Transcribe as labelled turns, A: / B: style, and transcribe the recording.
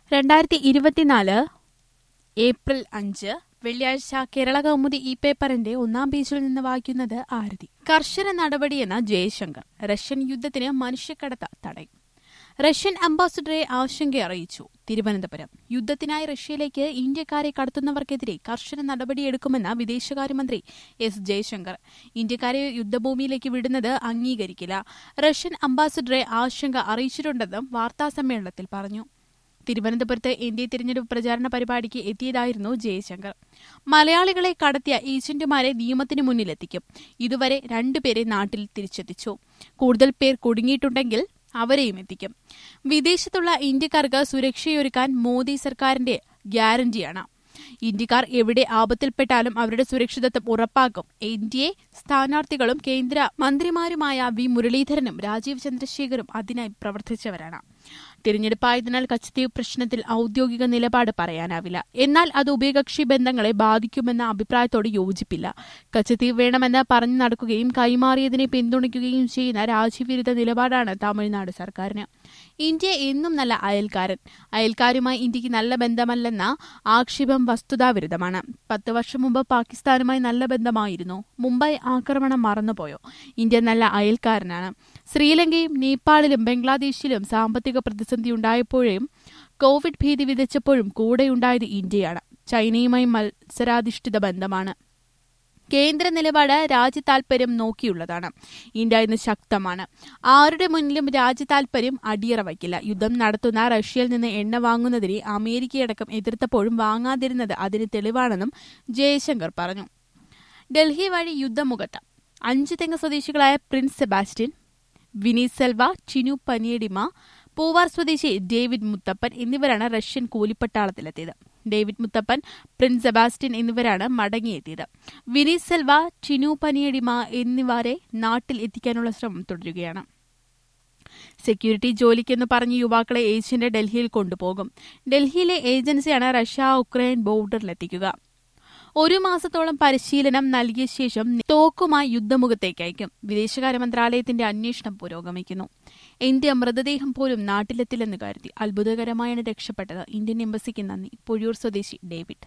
A: രണ്ടായിരത്തി ഇരുപത്തിനാല് ഏപ്രിൽ അഞ്ച് വെള്ളിയാഴ്ച കേരള കൗമുദി ഇ പേപ്പറിന്റെ ഒന്നാം പേജിൽ നിന്ന് വായിക്കുന്നത് ആരതി കർശന നടപടിയെന്ന ജയശങ്കർ റഷ്യൻ യുദ്ധത്തിന് മനുഷ്യക്കടത്ത തടയും റഷ്യൻ അംബാസിഡറെ ആശങ്ക അറിയിച്ചു തിരുവനന്തപുരം യുദ്ധത്തിനായി റഷ്യയിലേക്ക് ഇന്ത്യക്കാരെ കടത്തുന്നവർക്കെതിരെ കർശന നടപടിയെടുക്കുമെന്ന് വിദേശകാര്യമന്ത്രി എസ് ജയശങ്കർ ഇന്ത്യക്കാരെ യുദ്ധഭൂമിയിലേക്ക് വിടുന്നത് അംഗീകരിക്കില്ല റഷ്യൻ അംബാസിഡറെ ആശങ്ക അറിയിച്ചിട്ടുണ്ടെന്നും വാർത്താസമ്മേളനത്തിൽ പറഞ്ഞു തിരുവനന്തപുരത്ത് ഇന്ത്യ തിരഞ്ഞെടുപ്പ് പ്രചാരണ പരിപാടിക്ക് എത്തിയതായിരുന്നു ജയശങ്കർ മലയാളികളെ കടത്തിയ ഏജന്റുമാരെ നിയമത്തിന് മുന്നിലെത്തിക്കും ഇതുവരെ രണ്ടുപേരെ നാട്ടിൽ തിരിച്ചെത്തിച്ചു കൂടുതൽ പേർ കുടുങ്ങിയിട്ടുണ്ടെങ്കിൽ അവരെയും എത്തിക്കും വിദേശത്തുള്ള ഇന്ത്യക്കാർക്ക് സുരക്ഷയൊരുക്കാൻ മോദി സർക്കാരിന്റെ ഗ്യാരണ്ടിയാണ് ഇന്ത്യക്കാർ എവിടെ ആപത്തിൽപ്പെട്ടാലും അവരുടെ സുരക്ഷിതത്വം ഉറപ്പാക്കും എൻ ഡി എ സ്ഥാനാർത്ഥികളും കേന്ദ്ര മന്ത്രിമാരുമായ വി മുരളീധരനും രാജീവ് ചന്ദ്രശേഖരും അതിനായി പ്രവർത്തിച്ചവരാണ് തിരഞ്ഞെടുപ്പായതിനാൽ കച്ചത്തീവ് പ്രശ്നത്തിൽ ഔദ്യോഗിക നിലപാട് പറയാനാവില്ല എന്നാൽ അത് ഉഭയകക്ഷി ബന്ധങ്ങളെ ബാധിക്കുമെന്ന അഭിപ്രായത്തോട് യോജിപ്പില്ല കച്ചത്തീവ് വേണമെന്ന് പറഞ്ഞു നടക്കുകയും കൈമാറിയതിനെ പിന്തുണയ്ക്കുകയും ചെയ്യുന്ന രാജ്യവിരുദ്ധ നിലപാടാണ് തമിഴ്നാട് സർക്കാരിന് ഇന്ത്യ എന്നും നല്ല അയൽക്കാരൻ അയൽക്കാരുമായി ഇന്ത്യക്ക് നല്ല ബന്ധമല്ലെന്ന ആക്ഷേപം വസ്തുതാവിരുദ്ധമാണ് പത്ത് വർഷം മുമ്പ് പാകിസ്ഥാനുമായി നല്ല ബന്ധമായിരുന്നു മുംബൈ ആക്രമണം മറന്നുപോയോ ഇന്ത്യ നല്ല അയൽക്കാരനാണ് ശ്രീലങ്കയും നേപ്പാളിലും ബംഗ്ലാദേശിലും സാമ്പത്തിക പ്രതിസന്ധി ഉണ്ടായപ്പോഴും കോവിഡ് ഭീതി വിതച്ചപ്പോഴും കൂടെയുണ്ടായത് ഇന്ത്യയാണ് ചൈനയുമായി മത്സരാധിഷ്ഠിത ബന്ധമാണ് കേന്ദ്ര നിലപാട് രാജ്യതാൽപര്യം നോക്കിയുള്ളതാണ് ഇന്ത്യ ഇന്ന് ശക്തമാണ് ആരുടെ മുന്നിലും രാജ്യതാൽപര്യം അടിയറ വയ്ക്കില്ല യുദ്ധം നടത്തുന്ന റഷ്യയിൽ നിന്ന് എണ്ണ വാങ്ങുന്നതിനെ അമേരിക്കയടക്കം എതിർത്തപ്പോഴും വാങ്ങാതിരുന്നത് അതിന് തെളിവാണെന്നും ജയശങ്കർ പറഞ്ഞു ഡൽഹി വഴി യുദ്ധമുഖത്ത് അഞ്ച് തെങ്ങ് സ്വദേശികളായ പ്രിൻസ് സെബാസ്റ്റ്യൻ വിനീത് സെൽവ ചിനു പനിയടിമ പൂവാർ സ്വദേശി ഡേവിഡ് മുത്തപ്പൻ എന്നിവരാണ് റഷ്യൻ കൂലിപ്പട്ടാളത്തിലെത്തിയത് ഡേവിഡ് മുത്തപ്പൻ പ്രിൻസ് സെബാസ്റ്റ്യൻ എന്നിവരാണ് മടങ്ങിയെത്തിയത് വിനീത് സെൽവ ചിനു പനിയടിമ എന്നിവരെ നാട്ടിൽ എത്തിക്കാനുള്ള ശ്രമം തുടരുകയാണ് സെക്യൂരിറ്റി ജോലിക്കെന്ന് പറഞ്ഞ് യുവാക്കളെ ഏജന്റ് ഡൽഹിയിൽ കൊണ്ടുപോകും ഡൽഹിയിലെ ഏജൻസിയാണ് റഷ്യ ഉക്രൈൻ ബോർഡറിലെത്തിക്കുക ഒരു മാസത്തോളം പരിശീലനം നൽകിയ ശേഷം തോക്കുമായി യുദ്ധമുഖത്തേക്ക് അയക്കും വിദേശകാര്യ മന്ത്രാലയത്തിന്റെ അന്വേഷണം പുരോഗമിക്കുന്നു എന്റെ മൃതദേഹം പോലും നാട്ടിലെത്തില്ലെന്ന് കരുതി അത്ഭുതകരമായാണ് രക്ഷപ്പെട്ടത് ഇന്ത്യൻ എംബസിക്ക് നന്ദി പൊഴിയൂർ സ്വദേശി ഡേവിഡ്